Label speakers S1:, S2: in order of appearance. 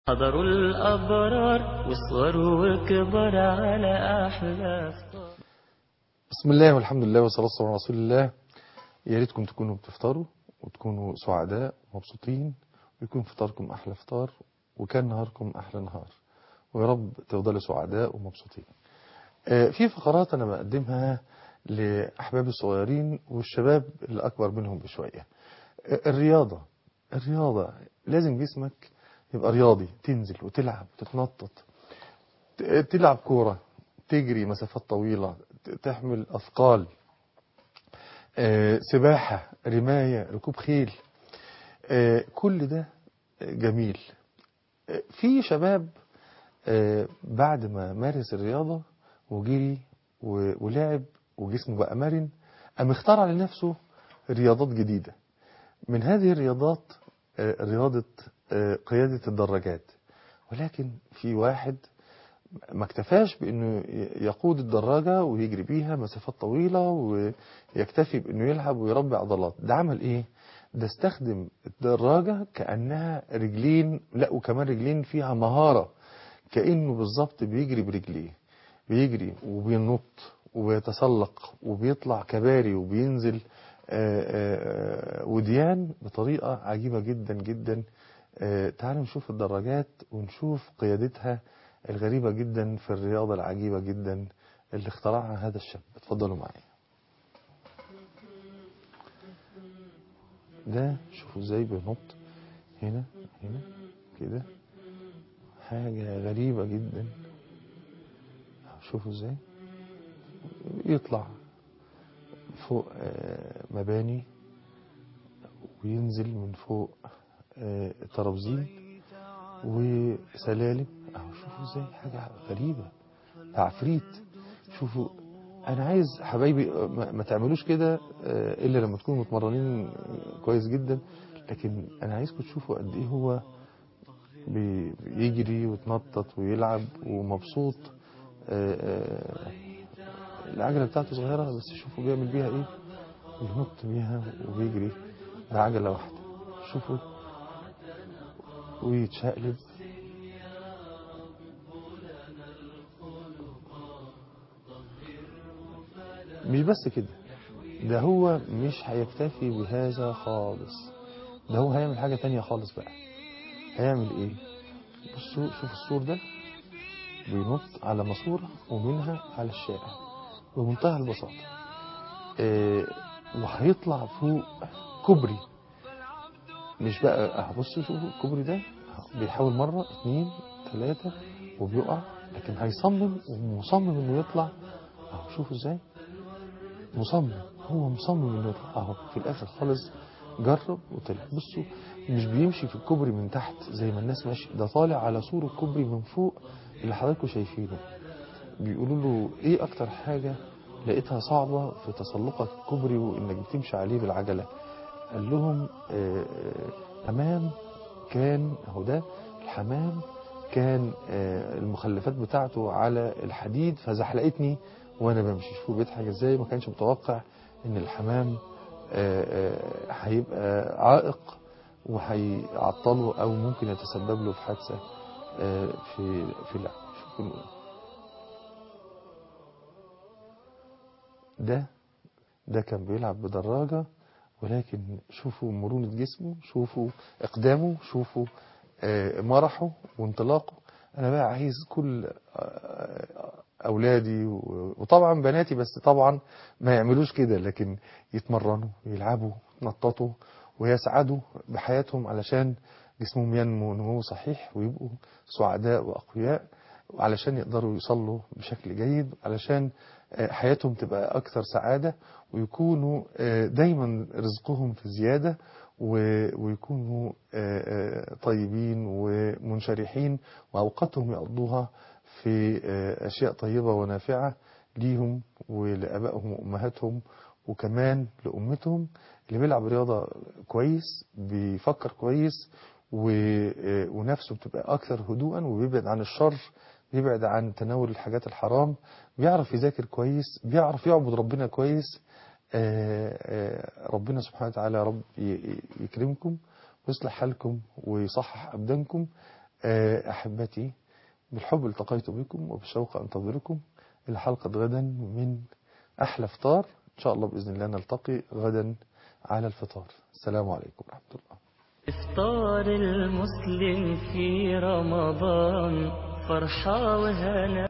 S1: حضروا الأبرار وصغروا وكبر على أحلى فطار
S2: بسم الله والحمد لله والصلاة والسلام على رسول الله يا ريتكم تكونوا بتفطروا وتكونوا سعداء ومبسوطين ويكون فطاركم أحلى فطار وكان نهاركم أحلى نهار ويا رب تفضلوا سعداء ومبسوطين آه، في فقرات أنا بقدمها لأحبابي الصغيرين والشباب اللي أكبر منهم بشوية آه، الرياضة الرياضة لازم جسمك يبقى رياضي تنزل وتلعب وتتنطط ت- تلعب كورة تجري مسافات طويلة ت- تحمل أثقال آه، سباحة رماية ركوب خيل آه، كل ده جميل آه، في شباب آه، بعد ما مارس الرياضة وجري و- ولعب وجسمه بقى مرن قام اخترع لنفسه رياضات جديدة من هذه الرياضات آه، رياضة آه، قيادة الدراجات ولكن في واحد ما اكتفاش بانه يقود الدراجة ويجري بيها مسافات طويلة ويكتفي بانه يلعب ويربي عضلات ده عمل ايه ده استخدم الدراجة كأنها رجلين لا وكمان رجلين فيها مهارة كأنه بالظبط بيجري برجليه بيجري وبينط وبيتسلق وبيطلع كباري وبينزل آه، آه، وديان بطريقة عجيبة جدا جدا آه، تعالوا نشوف الدراجات ونشوف قيادتها الغريبة جدا في الرياضة العجيبة جدا اللي اخترعها هذا الشاب اتفضلوا معايا ده شوفوا ازاي بينط هنا هنا كده حاجة غريبة جدا شوفوا ازاي يطلع فوق آه، مباني وينزل من فوق آه، ترابزين وسلالم اهو شوفوا ازاي حاجة غريبة عفريت شوفوا انا عايز حبايبي آه، ما ما تعملوش كده آه، الا لما تكونوا متمرنين آه، كويس جدا لكن انا عايزكم تشوفوا قد ايه هو بي- بيجري ويتنطط ويلعب ومبسوط آه، آه، العجلة بتاعته صغيرة بس شوفوا بيعمل بيها ايه بينط بيها وبيجري بعجلة واحدة شوفوا ويتشقلب مش بس كده ده هو مش هيكتفي بهذا خالص ده هو هيعمل حاجة تانية خالص بقى هيعمل ايه بصوا شوف السور ده بينط على ماسورة ومنها على الشارع بمنتهى البساطة آه وهيطلع فوق كوبري مش بقى اه بصوا شوفوا الكوبري ده أهو بيحاول مرة اتنين تلاتة وبيقع لكن هيصمم ومصمم انه يطلع اهو شوفوا ازاي مصمم هو مصمم انه يطلع اهو في الاخر خالص جرب وطلع بصوا مش بيمشي في الكوبري من تحت زي ما الناس ماشي ده طالع على سور الكوبري من فوق اللي حضراتكم شايفينه بيقولوا له ايه اكتر حاجة لقيتها صعبة في تسلقك الكوبري وانك بتمشي عليه بالعجلة قال لهم آه، آه، حمام كان اهو ده الحمام كان آه، المخلفات بتاعته على الحديد فزحلقتني وانا بمشي شوفوا بيضحك ازاي ما كانش متوقع ان الحمام آه، آه، هيبقى عائق وهيعطله او ممكن يتسبب له في حادثه آه، في في اللعب شوفوا ده ده كان بيلعب بدراجة ولكن شوفوا مرونة جسمه شوفوا إقدامه شوفوا آه، مرحه وانطلاقه أنا بقى عايز كل آه، أولادي و- وطبعا بناتي بس طبعا ما يعملوش كده لكن يتمرنوا يلعبوا يتنططوا ويسعدوا بحياتهم علشان جسمهم ينمو نمو صحيح ويبقوا سعداء وأقوياء علشان يقدروا يصلوا بشكل جيد علشان آه، حياتهم تبقى أكثر سعادة ويكونوا آه، دايما رزقهم في زيادة و- ويكونوا آه، آه، طيبين ومنشرحين وأوقاتهم يقضوها في آه، أشياء طيبة ونافعة ليهم ولآبائهم وأمهاتهم وكمان لأمتهم اللي بيلعب رياضة كويس بيفكر كويس و- آه، ونفسه بتبقى أكثر هدوءا وبيبعد عن الشر بيبعد عن تناول الحاجات الحرام بيعرف يذاكر كويس بيعرف يعبد ربنا كويس آه، آه، ربنا سبحانه وتعالى يا رب ي- ي- يكرمكم ويصلح حالكم ويصحح أبدانكم آه، أحبتي بالحب التقيت بكم وبالشوق أنتظركم إلى حلقة غدا من أحلى فطار إن شاء الله بإذن الله نلتقي غدا على الفطار السلام عليكم ورحمة الله
S1: إفطار المسلم في رمضان فرحة وهنا